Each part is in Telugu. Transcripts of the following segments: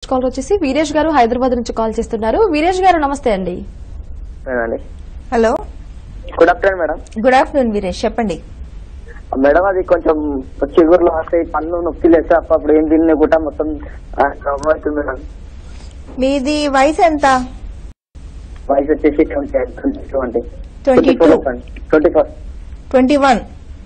కాల్ వచ్చేసి వీరేష్ గారు హైదరాబాద్ నుంచి కాల్ చేస్తున్నారు వీరేష్ గారు నమస్తే అండి madam hello good afternoon madam good afternoon Veeresh చెప్పండి మేడం అది కొంచెం చిగురులో వస్తాయి పళ్ళు నొప్పి లేస్తే అప్పుడు ఏం తిన్నా కూడా మొత్తం ఆ, నవ్వు అవుతుంది మేడం మీది వయసు ఎంత వయసు వచ్చేసి ట్వంటీ ట్వంటీ టూ అంటే 22. Twenty four twenty one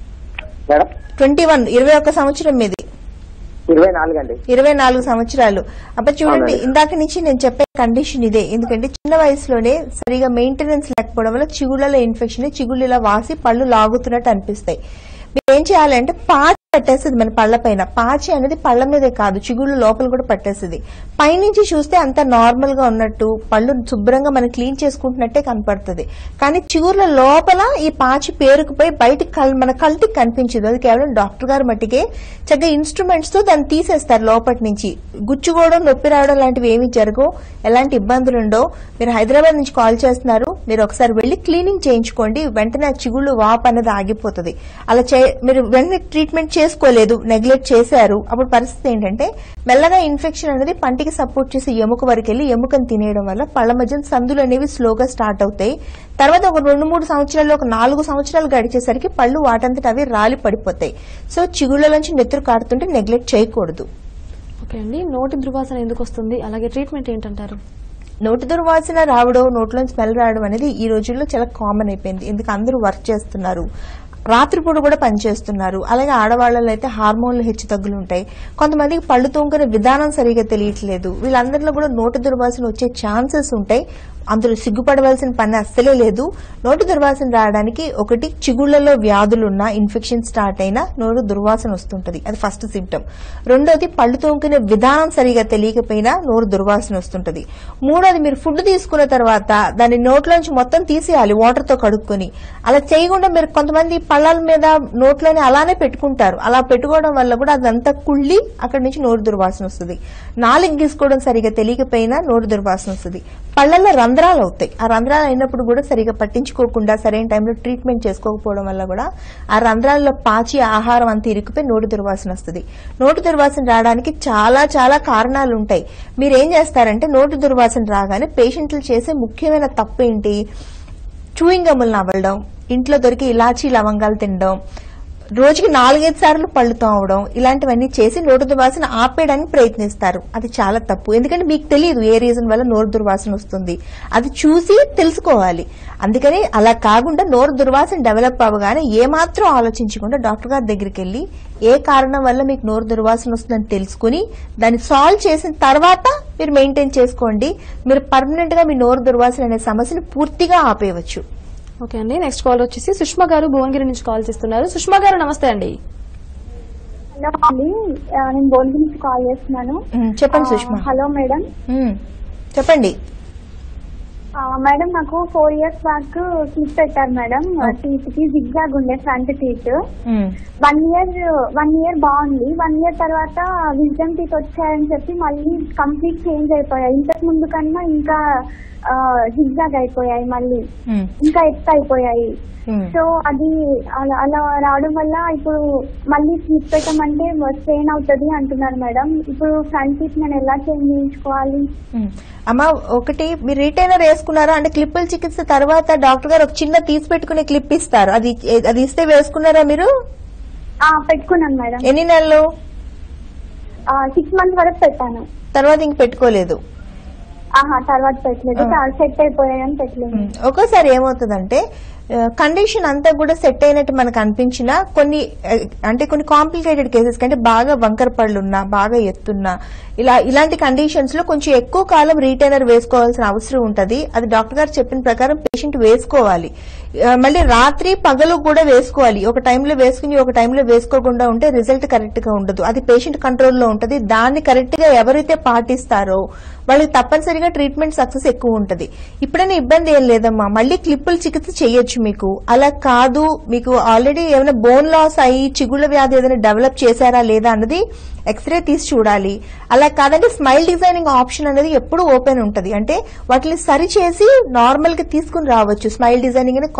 madam twenty one ఇరవై ఒక్క సంవత్సరం మీది ఇరవై నాలుగు అండి ఇరవై నాలుగు సంవత్సరాలు అప్పుడు చూడండి అవునండి. ఇందాక నుంచి నేను చెప్పే కండిషన్ ఇదే ఎందుకంటే చిన్న వయసులోనే సరిగా మెయింటెనెన్స్ లేకపోవడం వల్ల చిగుళ్ళలో ఇన్ఫెక్షన్ చిగుళ్ళు ఇలా వాసి పళ్ళు లాగుతున్నట్టు అనిపిస్తాయి మీరు ఏం చేయాలంటే పాచి పట్టేస్తుంది మన పళ్ళ పైన పాచి అనేది పళ్ళ మీదే కాదు చిగుళ్ళు లోపల కూడా పట్టేస్తుంది పైనుంచి చూస్తే అంత నార్మల్ గా ఉన్నట్టు పళ్ళు శుభ్రంగా మనం క్లీన్ చేసుకుంటున్నట్టే కనపడుతుంది కానీ చిగుర్ల లోపల ఈ పాచి పేరుకుపోయి బయటికి కల్- మన కంటికి కనిపించదు అది కేవలం డాక్టర్ గారు మట్టికే చక్కగా ఇన్స్ట్రుమెంట్స్ తో దాన్ని తీసేస్తారు లోపటి నుంచి గుచ్చుకోవడం నొప్పి రావడం లాంటివి ఏమీ జరగవు ఎలాంటి ఇబ్బందులు ఉండవు మీరు హైదరాబాద్ నుంచి కాల్ చేస్తున్నారు మీరు ఒకసారి వెళ్లి క్లీనింగ్ చేయించుకోండి వెంటనే ఆ చిగుళ్ళు వాపు అనేది ఆగిపోతుంది అలా చే మీరు వెంటనే ట్రీట్మెంట్ చేసుకోలేదు నెగ్లెక్ట్ చేశారు అప్పుడు పరిస్థితి ఏంటంటే మెల్లగా ఇన్ఫెక్షన్ అనేది పంటికి సపోర్ట్ చేసే ఎముక వరకు వెళ్లి ఎముకను తినేయడం వల్ల పళ్ళ మధ్య సందులు అనేవి స్లోగా స్టార్ట్ అవుతాయి తర్వాత ఒక రెండు మూడు సంవత్సరాల్లో ఒక నాలుగు సంవత్సరాలు గడిచేసరికి పళ్ళు వాటంతట అవి రాలి పడిపోతాయి సో చిగుళ్ళ నుంచి నెత్తురు కారుతుంటే నెగ్లెక్ట్ చేయకూడదు ఓకే అండి నోటి దుర్వాసన ఎందుకు వస్తుంది అలాగే ట్రీట్మెంట్ ఏంటంటారు నోటి దుర్వాసన రావడం నోట్లో స్మెల్ రావడం అనేది ఈ రోజుల్లో చాలా కామన్ అయిపోయింది ఎందుకు అందరూ వర్క్ చేస్తున్నారు రాత్రిపూట కూడా పనిచేస్తున్నారు అలాగే ఆడవాళ్ళలో అయితే హార్మోన్లు హెచ్చు తగ్గులు ఉంటాయి కొంతమందికి పళ్ళు తోముకునే విధానం సరిగా తెలియట్లేదు వీళ్ళందరిలో కూడా నోటి దుర్వాసన వచ్చే ఛాన్సెస్ ఉంటాయి అందులో సిగ్గుపడవలసిన పని అస్సలే లేదు నోటి దుర్వాసన రావడానికి ఒకటి చిగుళ్లలో వ్యాధులున్నా ఇన్ఫెక్షన్ స్టార్ట్ అయినా నోరు దుర్వాసన వస్తుంటది అది ఫస్ట్ సిమ్టమ్ రెండోది పళ్ళు తోముకునే విధానం సరిగా తెలియకపోయినా నోరు దుర్వాసన వస్తుంటది మూడోది మీరు ఫుడ్ తీసుకున్న తర్వాత దాన్ని నోట్లోంచి మొత్తం తీసేయాలి వాటర్ తో కడుక్కొని అలా చేయకుండా మీరు కొంతమంది పళ్ళల మీద నోట్లోనే అలానే పెట్టుకుంటారు అలా పెట్టుకోవడం వల్ల కూడా అదంతా కుళ్ళి అక్కడి నుంచి నోరు దుర్వాసన వస్తుంది నాలుగు గీసుకోవడం సరిగా తెలియకపోయినా నోరు దుర్వాసన వస్తుంది పళ్ళల్లో రంధ్రాలు అవుతాయి ఆ రంధ్రాలు అయినప్పుడు కూడా సరిగా పట్టించుకోకుండా సరైన టైంలో ట్రీట్మెంట్ చేసుకోకపోవడం వల్ల కూడా ఆ రంధ్రాల్లో పాచి ఆహారం అంతా ఇరుక్కుపోయి నోటి దుర్వాసన వస్తుంది నోటి దుర్వాసన రావడానికి చాలా చాలా కారణాలు ఉంటాయి మీరు ఏం చేస్తారంటే నోటి దుర్వాసన రాగానే పేషెంట్లు చేసే ముఖ్యమైన తప్పు ఏంటి చూయింగ్ గమ్ములు నవ్వడం ఇంట్లో దొరికి ఇలాచీ లవంగాలు తినడం రోజుకి నాలుగైదు సార్లు పళ్ళు తోమడం ఇలాంటివన్నీ చేసి నోటు దుర్వాసన ఆపేయడానికి ప్రయత్నిస్తారు అది చాలా తప్పు ఎందుకంటే మీకు తెలియదు ఏ రీజన్ వల్ల నోరు దుర్వాసన వస్తుంది అది చూసి తెలుసుకోవాలి అందుకని అలా కాకుండా నోరు దుర్వాసన డెవలప్ అవ్వగానే ఏమాత్రం ఆలోచించకుండా డాక్టర్ గారి దగ్గరికి వెళ్ళి ఏ కారణం వల్ల మీకు నోరు దుర్వాసన వస్తుందని తెలుసుకుని దాన్ని సాల్వ్ చేసిన తర్వాత మీరు మెయింటైన్ చేసుకోండి మీరు పర్మనెంట్ గా మీ నోరు దుర్వాసన అనే సమస్యను పూర్తిగా ఆపేయవచ్చు ఓకే అండి నెక్స్ట్ కాల్ వచ్చేసి సుష్మా గారు భువనగిరి నుంచి కాల్ చేస్తున్నారు సుష్మా గారు నమస్తే అండి హలో అండి ఆ, నేను భువనగిరి నుంచి కాల్ చేస్తున్నాను ఉమ్, చెప్పండి ఆ, సుష్మా హలో మేడం ఉమ్, చెప్పండి ఆ, మేడం నాకు ఫోర్ ఇయర్స్ బ్యాక్ టీత్ పెట్టారు మేడం టీత్ కి జిగ్జాగ్ ఉండే front teeth um, one year one year బాగుంది వన్ ఇయర్ తర్వాత విజన్ టీత్ వచ్చాయని చెప్పి మళ్ళీ కంప్లీట్ చేంజ్ అయిపోయాయి ఇంతకు ముందు కన్నా ఇంకా జిగ్జాగ్ అయిపోయాయి మళ్ళీ ఉమ్, ఇంకా ఎత్తు అయిపోయాయి ఉమ్. సో అది అలా అలా రావడం వల్ల ఇప్పుడు మళ్ళీ టీత్ పెట్టమంటే స్ట్రెయిన్ అవుతుంది అంటున్నారు మేడం ఇప్పుడు ఫ్రంట్ టీత్ నేను ఎలా చేంజ్ చేయించుకోవాలి ఉమ్. అమ్మా ఒకటి మీరు రిటైనర్ వేసుకున్నారా అంటే క్లిప్పుల చికిత్స తర్వాత డాక్టర్ గారు ఒక చిన్న తీసి పెట్టుకునే క్లిప్ ఇస్తారు అది అది ఇస్తే వేసుకున్నారా మీరు ఆ పెట్టుకున్నాను మేడం ఎన్ని నెలలు సిక్స్ మంత్స్ వరకు పెట్టాను తర్వాత ఇంక పెట్టుకోలేదు ఆహా తర్వాత పెట్టలేదు ఆ. సెట్ అయిపోయాయని పెట్టలేదు ఉమ్, ఒక్కోసారి ఏమవుతుందంటే కండిషన్ అంతా కూడా సెట్ అయినట్టు మనకు అనిపించినా కొన్ని ఆ, అంటే కొన్ని కాంప్లికేటెడ్ కేసెస్ కంటే బాగా వంకర పళ్ళు ఉన్నా బాగా ఎత్తున్నా ఇలా ఇలాంటి కండిషన్స్ లో కొంచెం ఎక్కువ కాలం రీటైనర్ వేసుకోవాల్సిన అవసరం ఉంటది అది డాక్టర్ గారు చెప్పిన ప్రకారం పేషెంట్ వేసుకోవాలి ఆ, మళ్ళీ రాత్రి పగలు కూడా వేసుకోవాలి ఒక టైంలో వేసుకుని ఒక టైంలో వేసుకోకుండా ఉంటే రిజల్ట్ కరెక్ట్ గా ఉండదు అది పేషెంట్ కంట్రోల్లో ఉంటది దాన్ని కరెక్ట్ గా ఎవరైతే పాటిస్తారో వాళ్ళకి తప్పనిసరిగా ట్రీట్మెంట్ సక్సెస్ ఎక్కువ ఉంటది ఇప్పుడైనా ఇబ్బంది ఏం లేదమ్మా మళ్ళీ క్లిప్పుల చికిత్స చేయొచ్చు మీకు అలా కాదు మీకు ఆల్రెడీ ఏమైనా బోన్ లాస్ అయ్యి చిగుళ్ళ వ్యాధి ఏదైనా డెవలప్ చేశారా లేదా అన్నది ఎక్స్రే తీసి చూడాలి అలా కాదంటే స్మైల్ డిజైనింగ్ ఆప్షన్ అనేది ఎప్పుడు ఓపెన్ ఉంటది అంటే వాటిని సరి చేసి నార్మల్ గా తీసుకుని రావచ్చు స్మైల్ డిజైనింగ్ అనే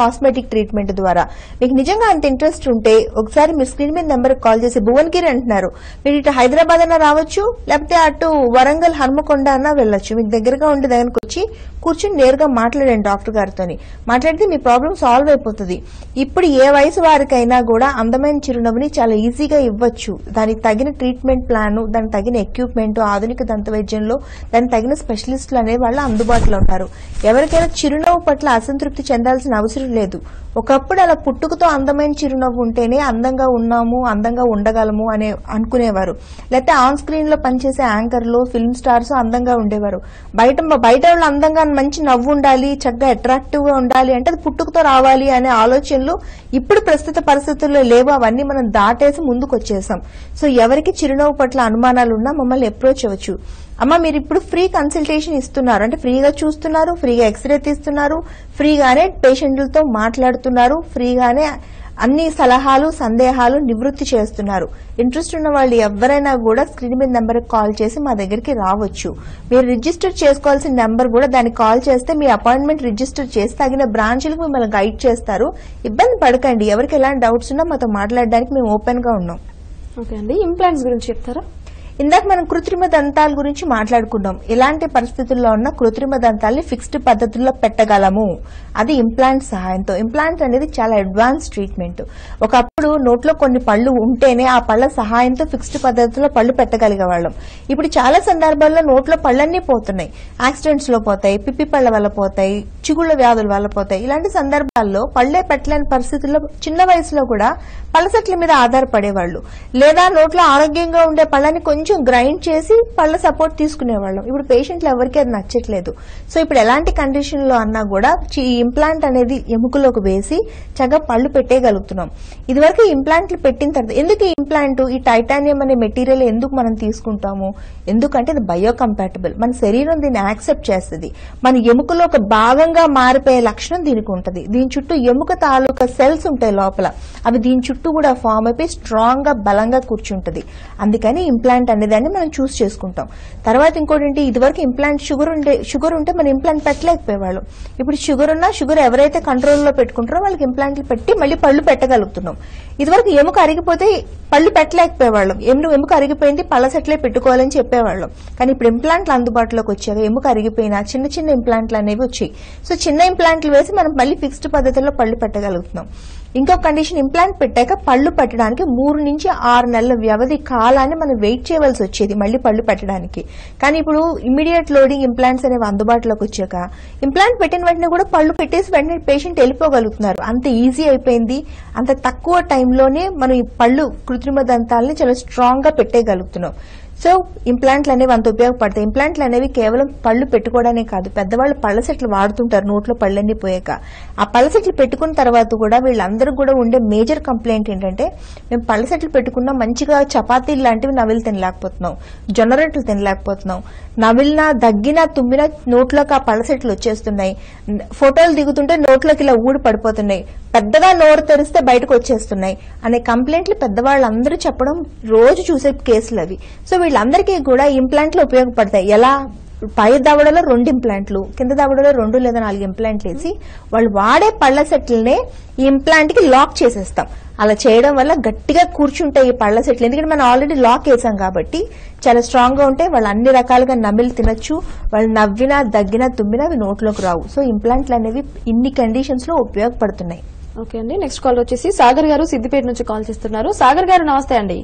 కాస్మెటిక్ ట్రీట్మెంట్ ద్వారా మీకు నిజంగా అంత ఇంట్రెస్ట్ ఉంటే ఒకసారి మీరు స్క్రీన్ మీద నెంబర్ కాల్ చేసి భువనగిరి అంటున్నారు మీరు ఇటు హైదరాబాద్ అన్నా రావచ్చు లేకపోతే అటు వరంగల్ హన్మకొండ అన్నా వెళ్ళొచ్చు మీకు దగ్గరగా ఉండే దగ్గరకు వచ్చి కూర్చుని నేరుగా మాట్లాడండి డాక్టర్ గారితో మాట్లాడితే మీ ప్రాబ్లం సాల్వ్ అయిపోతుంది ఇప్పుడు ఏ వయసు వారికైనా కూడా అందమైన చిరునవ్వుని చాలా ఈజీగా ఇవ్వచ్చు దానికి తగిన ట్రీట్మెంట్ ప్లాన్ దానికి తగిన ఎక్విప్మెంట్ ఆధునిక దంత వైద్యంలో దానికి తగిన స్పెషలిస్టులు అనే వాళ్ళు అందుబాటులో ఉన్నారు ఎవరికైనా చిరునవ్వు పట్ల అసంతృప్తి చెందాల్సిన అవసరం లేదు ఒకప్పుడు అలా పుట్టుకతో అందమైన చిరునవ్వు ఉంటేనే అందంగా ఉన్నాము అందంగా ఉండగలము అనే అనుకునేవారు లేకపోతే ఆన్ స్క్రీన్ లో పనిచేసే యాంకర్లు ఫిల్మ్ స్టార్స్ అందంగా ఉండేవారు బయట బయట వాళ్ళు అందంగా మంచి నవ్వు ఉండాలి చక్కగా అట్రాక్టివ్ గా ఉండాలి అంటే అది పుట్టుకతో రావాలి అనే ఆలోచనలు ఇప్పుడు ప్రస్తుత పరిస్థితుల్లో లేవు అవన్నీ మనం దాటేసి ముందుకు వచ్చేసాం సో ఎవరికి చిరునవ్వు పట్ల అనుమానాలు ఉన్నా మమ్మల్ని అప్రోచ్ అవ్వచ్చు అమ్మ మీరు ఇప్పుడు ఫ్రీ కన్సల్టేషన్ ఇస్తున్నారు అంటే ఫ్రీగా చూస్తున్నారు ఫ్రీగా ఎక్స్రే తీస్తున్నారు ఫ్రీగానే పేషెంట్లతో మాట్లాడుతున్నారు ఫ్రీగానే అన్ని సలహాలు సందేహాలు నివృత్తి చేస్తున్నారు ఇంట్రెస్ట్ ఉన్న వాళ్ళు ఎవరైనా కూడా స్క్రీన్ మీద నెంబర్ కాల్ చేసి మా దగ్గరికి రావచ్చు మీరు రిజిస్టర్ చేసుకోవాల్సిన నెంబర్ కూడా దానికి కాల్ చేస్తే మీ అపాయింట్మెంట్ రిజిస్టర్ చేసి తగిన బ్రాంచ్లకు మిమ్మల్ని గైడ్ చేస్తారు ఇబ్బంది పడకండి ఎవరికి ఎలాంటి డౌట్స్ ఉన్నా మాతో మాట్లాడడానికి మేము ఓపెన్ గా ఉన్నాం ఓకే అండి ఇంప్లాంట్స్ గురించి చెప్తారా ఇందాక మనం కృత్రిమ దంతాల గురించి మాట్లాడుకున్నాం ఇలాంటి పరిస్థితుల్లో ఉన్న కృత్రిమ దంతాల్ని ఫిక్స్డ్ పద్ధతుల్లో పెట్టగలము అది ఇంప్లాంట్ సహాయంతో ఇంప్లాంట్ అనేది చాలా అడ్వాన్స్ ట్రీట్మెంట్ ఒకప్పుడు నోట్లో కొన్ని పళ్ళు ఉంటేనే ఆ పళ్ళ సహాయంతో ఫిక్స్డ్ పద్ధతిలో పళ్ళు పెట్టగలిగే వాళ్ళం ఇప్పుడు చాలా సందర్భాల్లో నోట్లో పళ్ళన్నీ పోతున్నాయి యాక్సిడెంట్స్ లో పోతాయి పిప్పి పళ్ళ వల్ల పోతాయి చిగుళ్ళ వ్యాధుల వల్ల పోతాయి ఇలాంటి సందర్భాల్లో పళ్ళే పెట్టలేని పరిస్థితుల్లో చిన్న వయసులో కూడా పళ్ళ సెట్ల మీద ఆధారపడేవాళ్ళు లేదా నోట్లో ఆరోగ్యంగా ఉండే పళ్ళని కొంచెం గ్రైండ్ చేసి పళ్ళ సపోర్ట్ తీసుకునేవాళ్ళం ఇప్పుడు పేషెంట్లు ఎవరికి అది నచ్చట్లేదు సో ఇప్పుడు ఎలాంటి కండిషన్ లో అన్నా కూడా చి- ఈ ఇంప్లాంట్ అనేది ఎముకలోకి వేసి చక్కగా పళ్ళు పెట్టేయగలుగుతున్నాం ఇదివరకు ఈ ఇంప్లాంట్లు పెట్టిన తర్వాత ఎందుకు ఈ ఇంప్లాంట్ ఈ టైటానియం అనే మెటీరియల్ ఎందుకు మనం తీసుకుంటాము ఎందుకంటే ఇది బయోకంపాటబుల్ మన శరీరం దీన్ని యాక్సెప్ట్ చేస్తుంది మన ఎముకలో ఒక భాగంగా మారిపోయే లక్షణం దీనికి ఉంటుంది దీని చుట్టూ ఎముక తాలూకా సెల్స్ ఉంటాయి లోపల అవి దీని చుట్టూ కూడా ఫామ్ అయిపోయి స్ట్రాంగ్ గా బలంగా కూర్చుంటది అందుకని ఇంప్లాంట్ అనేదాన్ని మనం చూస్ చేసుకుంటాం తర్వాత ఇంకోటి ఏంటి ఇదివరకు ఇంప్లాంట్ షుగర్ ఉండే షుగర్ ఉంటే మనం ఇంప్లాంట్ పెట్టలేకపోయేవాళ్ళం ఇప్పుడు షుగర్ ఉన్నా షుగర్ ఎవరైతే కంట్రోల్లో పెట్టుకుంటారో వాళ్ళకి ఇంప్లాంట్లు పెట్టి మళ్ళీ పళ్ళు పెట్టగలుగుతున్నాం ఇదివరకు ఎముక అరిగిపోతే పళ్ళు పెట్టలేకపోయేవాళ్ళం ఎముక ఎముక అరిగిపోయింది పళ్ళ సెట్లే పెట్టుకోవాలని చెప్పేవాళ్ళం కానీ ఇప్పుడు ఇంప్లాంట్లు అందుబాటులోకి వచ్చాక ఎముక అరిగిపోయినా చిన్న చిన్న ఇంప్లాంట్లు అనేవి వచ్చాయి సో చిన్న ఇంప్లాంట్లు వేసి మనం మళ్ళీ ఫిక్స్డ్ పద్ధతిలో పళ్ళు పెట్టగలుగుతున్నాం ఇంకో కండిషన్ ఇంప్లాంట్ పెట్టాక పళ్ళు పెట్టడానికి మూడు నుంచి ఆరు నెలల వ్యవధి కాలాన్ని మనం వెయిట్ చేయవలసి వచ్చేది మళ్ళీ పళ్ళు పెట్టడానికి కానీ ఇప్పుడు ఇమీడియట్ లోడింగ్ ఇంప్లాంట్స్ అనేవి అందుబాటులోకి వచ్చాక ఇంప్లాంట్ పెట్టిన వెంటనే కూడా పళ్ళు పెట్టేసి వెంటనే పేషెంట్ వెళ్ళిపోగలుగుతున్నారు అంత ఈజీ అయిపోయింది అంత తక్కువ టైంలోనే మనం ఈ పళ్ళు కృత్రిమ దంతాలని చాలా స్ట్రాంగ్ గా పెట్టేయగలుగుతున్నాం సో ఇంప్లాంట్లు అనేవి అంత ఉపయోగపడతాయి ఇంప్లాంట్లు అనేవి కేవలం పళ్ళు పెట్టుకోవడానే కాదు పెద్దవాళ్ళు పళ్ళ సెట్లు వాడుతుంటారు నోట్లో పళ్ళన్నీ పోయాక ఆ పళ్ళ సెట్లు పెట్టుకున్న తర్వాత కూడా వీళ్ళందరూ కూడా ఉండే మేజర్ కంప్లైంట్ ఏంటంటే మేము పళ్ళ సెట్లు పెట్టుకున్నా మంచిగా చపాతీలు లాంటివి నవిలు తినలేకపోతున్నాం జొన్న రొట్టెలు తినలేకపోతున్నాం నవిలినా దగ్గినా తుమ్మినా నోట్లోకి ఆ పళ్ళ సెట్లు వచ్చేస్తున్నాయి ఫోటోలు దిగుతుంటే నోట్లోకి ఇలా ఊడి పడిపోతున్నాయి పెద్దగా నోరు తెరిస్తే బయటకు వచ్చేస్తున్నాయి అనే కంప్లైంట్లు పెద్దవాళ్ళందరూ చెప్పడం రోజు చూసే కేసులు అవి సో వీళ్ళందరికీ కూడా ఇంప్లాంట్లు ఉపయోగపడతాయి ఎలా పై దవడలో రెండు ఇంప్లాంట్లు కింద దవడలో రెండు లేదా నాలుగు ఇంప్లాంట్లు వేసి వాళ్ళు వాడే పళ్ళ సెట్లనే ఈ ఇంప్లాంట్ కి లాక్ చేసేస్తాం అలా చేయడం వల్ల గట్టిగా కూర్చుంటాయి ఈ పళ్ళ సెట్లు ఎందుకంటే మనం ఆల్రెడీ లాక్ వేసాం కాబట్టి చాలా స్ట్రాంగ్ గా ఉంటాయి వాళ్ళు అన్ని రకాలుగా నమిలి తినొచ్చు వాళ్ళు నవ్వినా దగ్గినా తుమ్మినా అవి నోట్లోకి రావు సో ఇంప్లాంట్లు అనేవి ఇన్ని కండిషన్స్ లో ఉపయోగపడుతున్నాయి ఓకే అండి నెక్స్ట్ కాల్ వచ్చేసి సాగర్ గారు సిద్దిపేట నుంచి కాల్ చేస్తున్నారు సాగర్ గారు నమస్తే అండి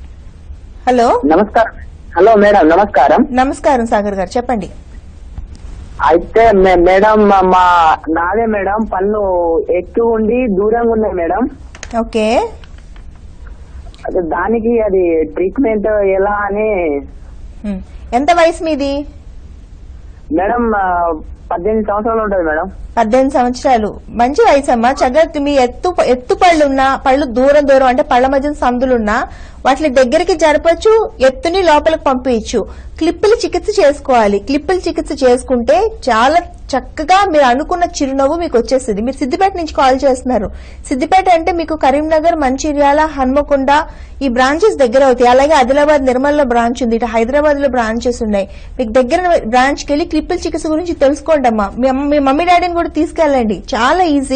హలో నమస్కారం హలో మేడం నమస్కారం నమస్కారం సాగర్ గారు చెప్పండి అయితే మే- మేడం మా- మా నాదే మేడం పన్ను ఎక్కువ ఉండి దూరంగా ఉన్నాయి మేడం ఓకే అదే దానికి అది ట్రీట్మెంట్ ఎలా అని ఉమ్. ఎంత వయసు మీది మేడం ఆ, పద్దెనిమిది సంవత్సరాలు ఉంటుంది మేడం పద్దెనిమిది సంవత్సరాలు మంచి వయసు అమ్మా చక్కగా మీ ఎత్తు ఎత్తు పళ్ళు ఉన్నా పళ్ళు దూరం దూరం అంటే పళ్ళ మధ్య సందులున్నా వాటిని దగ్గరికి జరపచ్చు ఎత్తుని లోపలికి పంపించచ్చు క్లిప్పులు చికిత్స చేసుకోవాలి క్లిప్పులు చికిత్స చేసుకుంటే చాలా చక్కగా మీరు అనుకున్న చిరునవ్వు మీకు వచ్చేస్తుంది మీరు సిద్దిపేట నుంచి కాల్ చేస్తున్నారు సిద్దిపేట అంటే మీకు కరీంనగర్ మంచిర్యాల హన్మకొండ ఈ బ్రాంచెస్ దగ్గర అవుతాయి అలాగే ఆదిలాబాద్ నిర్మల్లో బ్రాంచ్ ఉంది ఇటు హైదరాబాద్ లో బ్రాంచెస్ ఉన్నాయి మీకు దగ్గర బ్రాంచ్ కి వెళ్ళి క్లిప్పుల చికిత్స గురించి తెలుసుకోండి అమ్మా మీ అమ్మ- మీ మమ్మీ డాడీని కూడా తీసుకెళ్ళండి చాలా ఈజీ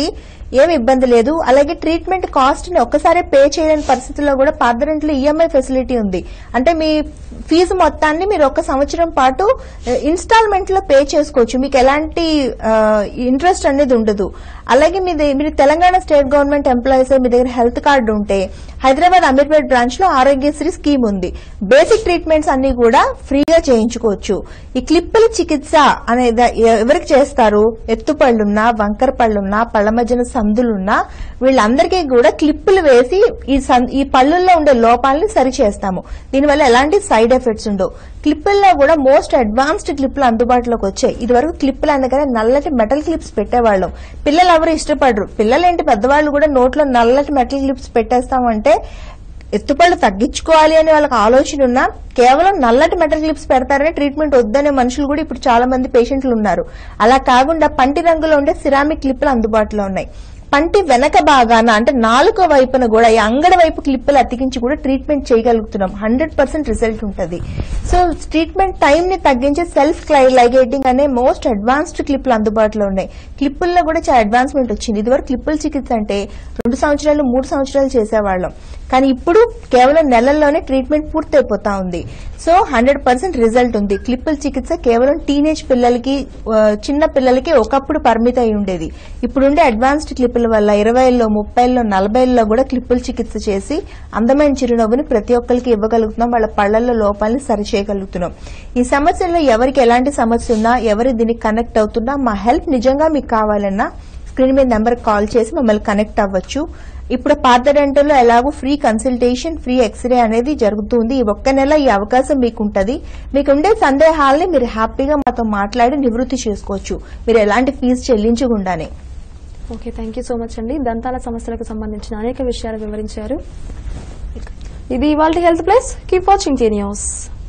ఏమి ఇబ్బంది లేదు అలాగే ట్రీట్మెంట్ కాస్ట్ ని ఒక్కసారి పే చేయలేని పరిస్థితుల్లో కూడా పాదరెంట్లో ఈఎంఐ ఫెసిలిటీ ఉంది అంటే మీ ఫీజు మొత్తాన్ని మీరు ఒక సంవత్సరం పాటు ఇన్స్టాల్మెంట్ లో పే చేసుకోవచ్చు మీకు ఎలాంటి ఇంట్రెస్ట్ అనేది ఉండదు అలాగే మీ ద- మీరు తెలంగాణ స్టేట్ గవర్నమెంట్ ఎంప్లాయీస్ మీ దగ్గర హెల్త్ కార్డు ఉంటే హైదరాబాద్ అమీర్పేట్ బ్రాంచ్ లో ఆరోగ్యశ్రీ స్కీమ్ ఉంది బేసిక్ ట్రీట్మెంట్స్ అన్ని కూడా ఫ్రీగా చేయించుకోవచ్చు ఈ క్లిప్పుల చికిత్స అనేది ఎవరికి చేస్తారు ఎత్తుపళ్ళున్నా వంకర పళ్ళున్నా పళ్ళ మధ్యన సందులున్నా వీళ్ళందరికీ కూడా క్లిప్పులు వేసి ఈ సం- ఈ పళ్ళుల్లో ఉండే లోపాలని సరి చేస్తాము దీనివల్ల ఎలాంటి సైడ్ ఎఫెక్ట్స్ ఉండవు క్లిప్పుల్లో కూడా మోస్ట్ అడ్వాన్స్డ్ క్లిప్పులు అందుబాటులోకి వచ్చాయి ఇదివరకు క్లిప్పులు అనగానే నల్లటి మెటల్ క్లిప్స్ పెట్టేవాళ్ళం పిల్లలు ఎవరు ఇష్టపడరు పిల్లలేంటి పెద్దవాళ్ళు కూడా నోట్లో నల్లటి మెటల్ క్లిప్స్ పెట్టేస్తామంటే ఎత్తుపళ్ళు తగ్గించుకోవాలి అని వాళ్ళకి ఆలోచన ఉన్నా కేవలం నల్లటి మెటల్ క్లిప్స్ పెడతారని ట్రీట్మెంట్ వద్దనే మనుషులు కూడా ఇప్పుడు చాలా మంది పేషెంట్లు ఉన్నారు అలా కాకుండా పంటి రంగులో ఉండే సిరామిక్ క్లిప్పులు అందుబాటులో ఉన్నాయి పంటి వెనక భాగాన అంటే నాలుగో వైపున కూడా ఈ అంగడ వైపు క్లిప్పులు అతికించి కూడా ట్రీట్మెంట్ చేయగలుగుతున్నాం హండ్రెడ్ పర్సెంట్ రిజల్ట్ ఉంటుంది సో ట్రీట్మెంట్ టైం ని తగ్గించే సెల్ఫ్ లైగేటింగ్ అనే మోస్ట్ అడ్వాన్స్డ్ క్లిప్పులు అందుబాటులో ఉన్నాయి క్లిప్పుల్లో కూడా చాలా అడ్వాన్స్మెంట్ వచ్చింది ఇదివరకు క్లిప్పుల చికిత్స అంటే రెండు సంవత్సరాలు మూడు సంవత్సరాలు చేసేవాళ్ళం కానీ ఇప్పుడు కేవలం నెలల్లోనే ట్రీట్మెంట్ పూర్తయిపోతా ఉంది సో హండ్రెడ్ పర్సెంట్ రిజల్ట్ ఉంది క్లిప్పుల చికిత్స కేవలం టీనేజ్ పిల్లలకి ఆ, చిన్న పిల్లలకి ఒకప్పుడు పరిమితం అయి ఉండేది ఇప్పుడుండే అడ్వాన్స్డ్ క్లిప్పుల వల్ల ఇరవైలో ముప్పైలో నలభైలో కూడా క్లిప్పుల చికిత్స చేసి అందమైన చిరునవ్వుని ప్రతి ఒక్కరికి ఇవ్వగలుగుతున్నాం వాళ్ళ పళ్లలో లోపాలని సరిచేయగలుగుతున్నాం ఈ సమస్యల్లో ఎవరికి ఎలాంటి సమస్య ఉన్నా ఎవరు దీనికి కనెక్ట్ అవుతున్నా మా హెల్ప్ నిజంగా మీకు కావాలన్నా స్క్రీన్ మీద నెంబర్ కాల్ చేసి మమ్మల్ని కనెక్ట్ అవ్వచ్చు ఇప్పుడు పాత డెంటల్లో ఎలాగో ఫ్రీ కన్సల్టేషన్ ఫ్రీ ఎక్స్రే అనేది జరుగుతుంది ఈ ఒక్క నెల ఈ అవకాశం మీకు ఉంటుంది మీకు ఉండే సందేహాల్ని మీరు హ్యాపీగా మాతో మాట్లాడి నివృత్తి చేసుకోవచ్చు మీరు ఎలాంటి ఫీజు చెల్లించకుండానే okay thank you so much అండి దంతాల సమస్యలకు సంబంధించిన అనేక విషయాలు వివరించారు ఇది ఇవాళ health plus keep watching T news